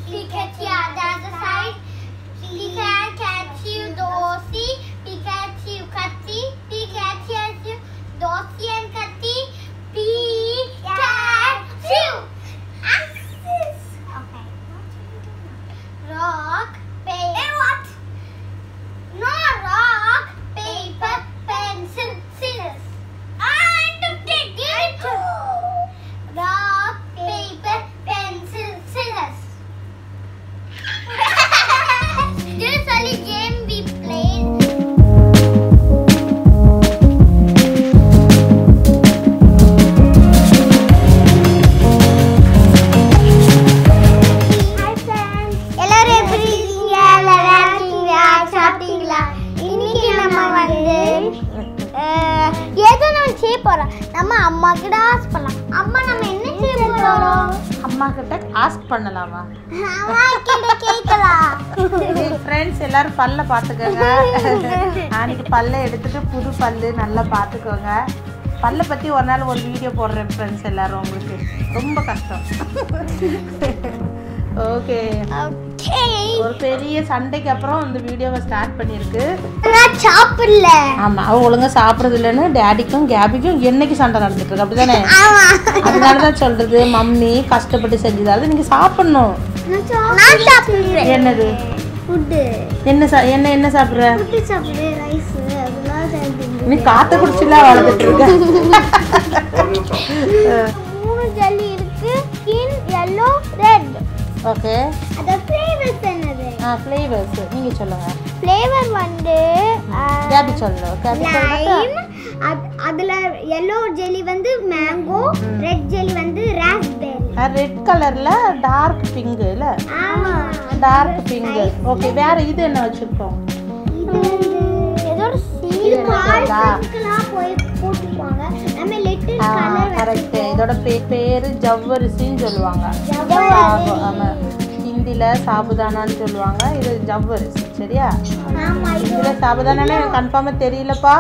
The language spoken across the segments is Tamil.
Pikachu the other side. Pikachu Dosi, Pikachu Kati, Pikachu Dosi and Kati, Pikachu. Axis. Okay. Rock, paper. what? No rock, paper, pencil, scissors. And take it. Rock, paper, pencil, scissors. this is only game we played. எல்லாரும் எப்படி இருக்கீங்க நல்லா இருக்கீங்களா சாப்பிட்டீங்களா இன்னைக்கு நம்ம வந்து அஹ், ஏதோ நம்ம செய்ய போறோம் நம்ம அம்மா கிட்ட ஆசை பண்ணலாம் அம்மா நம்ம என்ன செய்ய போறோம் அம்மா கிட்ட ஆஸ்க் பண்ணலாமா அம்மா கிட்ட கேட்கலாம் ஃப்ரெண்ட்ஸ் எல்லாரும் பல்ல பார்த்துக்கோங்க அன்னைக்கு பல்ல எடுத்துட்டு புது பல்லு நல்லா பார்த்துக்கோங்க பல்ல பற்றி ஒரு நாள் ஒரு வீடியோ போடுறேன் ஃப்ரெண்ட்ஸ் எல்லாரும் உங்களுக்கு ரொம்ப கஷ்டம் ஓகே ஓகே ஒரு பெரிய சண்டைக்கு அப்புறம் இந்த வீடியோவை ஸ்டார்ட் பண்ணியிருக்கு நான் சாப்பிடல ஆமாம் அவ ஒழுங்கா சாப்பிட்றது இல்லைன்னு டேடிக்கும் கேபிக்கும் என்னைக்கு சண்டை நடந்துட்டு இருக்கு அப்படிதானே ஆமா அதனால தான் சொல்றது மம்மி கஷ்டப்பட்டு செஞ்சதாவது நீங்க சாப்பிடணும் நான் சாப்பிடுறேன் என்னது ஃபுட்டு என்ன சா என்ன என்ன சாப்பிட்ற ஃபுட்டு சாப்பிடுறேன் ரைஸ் அதெல்லாம் சாப்பிடுறேன் நீ காத்த குடிச்சுலாம் வளர்ந்துட்டு இருக்க மூணு ஜல்லி இருக்கு கின் yellow ரெட் ஓகே அத ஃப்ளேவர்ஸ் என்னது ஆ ஃப்ளேவர்ஸ் நீங்க சொல்லுங்க ஃப்ளேவர் வந்து கேபி சொல்லு கேபி லைம் அதுல yellow ஜெல்லி வந்து மேங்கோ ரெட் ஜெல்லி வந்து ராஸ்பெரி ரெட் கலர்ல டார்க் பிங்க் இல்ல ஆமா டார்க் பிங்க் ஓகே வேற இது என்ன வச்சிருக்கோம் இது வந்து ஏதோ ஒரு இது என்ன தெரியுதா? சீல் போய் போட்டுப்பாங்க நம்ம லிட்டில் கலர் கரெக்ட் இதோட பே- பேரு ஜவ்வரிசின்னு சொல்லுவாங்க ஜவ்வரிசி. ஆமா ஹிந்தில சாபுதானான்னு சொல்லுவாங்க இது ஜவ்வரிசி சரியா ஆமா இது இதுல சாபுதானானே கன்ஃபார்மா தெரியலப்பா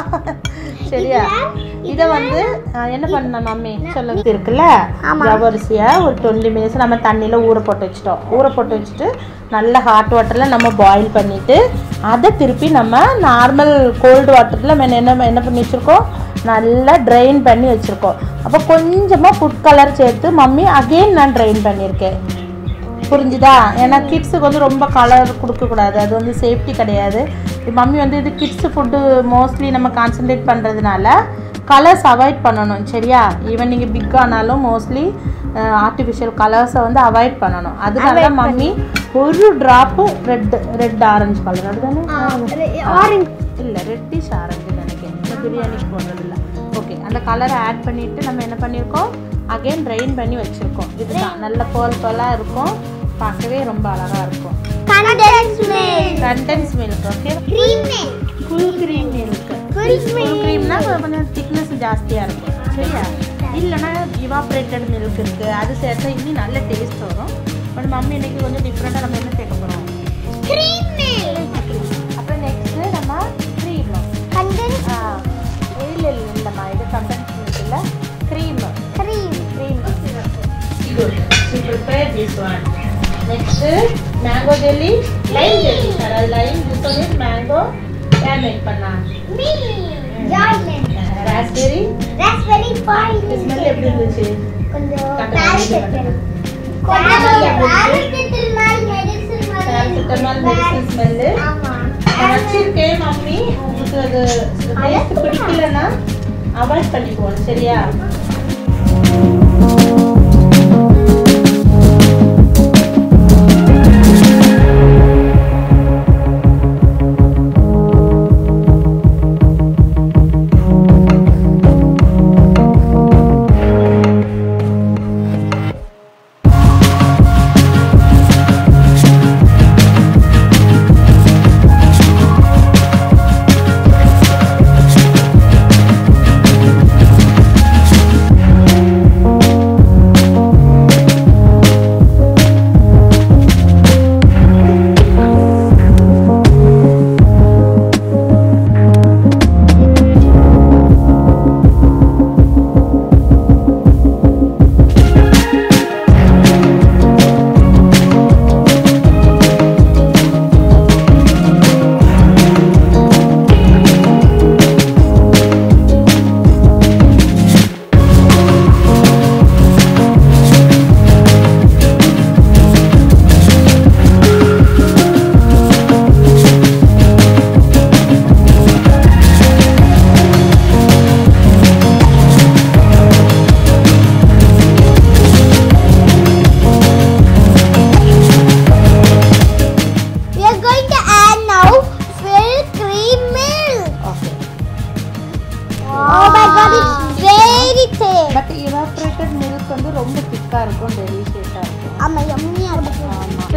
சரியா இத வந்து அஹ், என்ன பண்ண மம்மி சொல்லுங்க இது இருக்குல்ல ஜவ்வரிசிய ஒரு டுவெண்ட்டி மினிட்ஸ் நம்ம தண்ணியில ஊற போட்டு வச்சிட்டோம் ஊற போட்டு வச்சுட்டு நல்ல ஹாட் வாட்டர்ல நம்ம பாயில் பண்ணிட்டு அதை திருப்பி நம்ம நார்மல் கோல்டு வாட்டர்ல நம்ம என்ன என்ன பண்ணி வச்சிருக்கோம் நல்லா ட்ரைன் பண்ணி வச்சிருக்கோம் அப்போ கொஞ்சமா ஃபுட் கலர் சேர்த்து மம்மி அகைன் நான் ட்ரைன் பண்ணியிருக்கேன் புரிஞ்சுதா ஏன்னா கிட்ஸுக்கு வந்து ரொம்ப கலர் கொடுக்கக்கூடாது அது வந்து சேஃப்டி கிடையாது இது மம்மி வந்து இது கிட்ஸ் ஃபுட்டு மோஸ்ட்லி நம்ம கான்சென்ட்ரேட் பண்ணுறதுனால கலர்ஸ் அவாய்ட் பண்ணணும் சரியா ஈவன் நீங்கள் பிக் ஆனாலும் மோஸ்ட்லி ஆர்டிஃபிஷியல் கலர்ஸை வந்து அவாய்ட் பண்ணணும் அதனால தான் மம்மி ஒரு drop red red orange colour அதுதானே ஆரஞ்சு இல்லை ரெட்டிஷ் ஆரஞ்சு நினைக்கிறேன் இந்த பிரியாணிக்கு போடுறதில்ல ஓகே அந்த கலரை ஆட் பண்ணிட்டு நம்ம என்ன பண்ணியிருக்கோம் அகைன் ட்ரைன் பண்ணி வச்சுருக்கோம் இதுதான் நல்ல போல் போலாக இருக்கும் பார்க்கவே ரொம்ப அழகாக இருக்கும் condense milk condense milk okay cream milk full cream milk Full full க்ரீம்னா கொஞ்சம் திக்னஸ் ஜாஸ்தியாக இருக்கும் சரியா இல்லைன்னா இவாப்ரேட்டட் மில்க் இருக்குது அது சேர்த்தா இன்னும் நல்ல டேஸ்ட் வரும் பட் மம்மி இன்னைக்கு கொஞ்சம் டிஃப்ரெண்ட்டாக நம்ம என்ன சேர்க்க போகிறோம் க்ரீம் மில்க் அப்புறம் நெக்ஸ்ட்டு நம்ம க்ரீம் கண்டென்ஸ் ஆ இல்லை இல்லை இல்லைம்மா இது கண்டென்ஸ் மில்க் இல்லை cream cream cream good we prepare this one next mango jelly lime jelly sir lime this one is mango யார் மேக் பண்ணா மீ ஜாய்லன் ராஸ்பெரி ராஸ்பெரி பாய் ஸ்மெல் எப்படி இருந்துச்சு கொஞ்சம் கட்ட பேரசிட்டல் கொஞ்சம் பேரசிட்டல் மாதிரி மெடிசன் பேராசிட்டமால் மெடிசன் ஸ்மெல்லு ஆமா நான் வச்சிருக்கேன் மம்மி உங்களுக்கு அது டேஸ்ட் பிடிக்கலன்னா அவாய்ட் பண்ணிக்கோங்க சரியா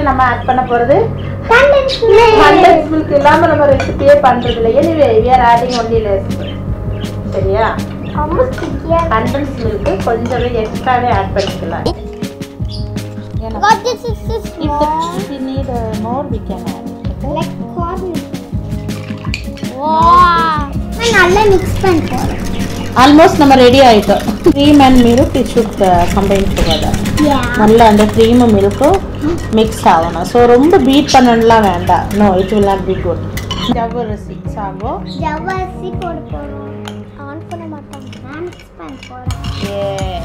நெக்ஸ்ட் நம்ம ஆட் பண்ண போறது கண்டென்ஸ் மில்க் கண்டென்ஸ் மில்க் இல்லாம நம்ம ரெசிபியே பண்றது இல்லை anyway we are adding only less சரியா ரொம்ப ஸ்டிக்கியா கண்டென்ஸ் மில்க் கொஞ்சமே எக்ஸ்ட்ராவே ஆட் பண்ணிக்கலாம் ஏன்னா Got this is so if small. the, we need uh, more we can add it okay? Like corn. Wow. நான் நல்லா மிக்ஸ் பண்ண போறேன் ஆல்மோஸ்ட் நம்ம ரெடி ஆயிட்டோம் cream and milk it should combine together yeah நல்லா அந்த க்ரீமும் மில்க்கும் மிக்ஸ் ஆகணும் ஸோ ரொம்ப பீட் பண்ணணும்லாம் வேண்டாம் no it will not be good ஜவ்வரிசி சாங்கோ ஜவ்வரிசி போட போறோம் ஆன் பண்ண மாட்டோம் நான் மிக்ஸ் பண்ண போறேன்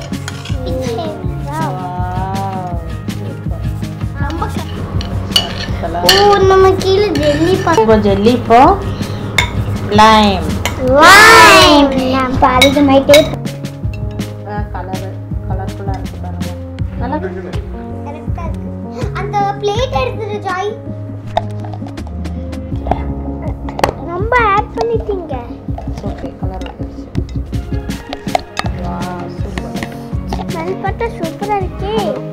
ரொம்ப ஓ நம்ம கீழே ஜெல்லி இப்போ ஜெல்லி இப்போ லைம் லைம் நான் பாருங்க மை டேப் கலர் கலர்ஃபுல்லாக இருக்கு பாருங்க நல்லா கரெக்டா இருக்கு அந்த பிளேட் எடுத்துட்டு ஜாய் ரொம்ப ஆட் பண்ணிட்டீங்க ஓகே கலர் வந்துருச்சு வா சூப்பர் ஸ்மெல் பார்த்தா சூப்பரா இருக்கே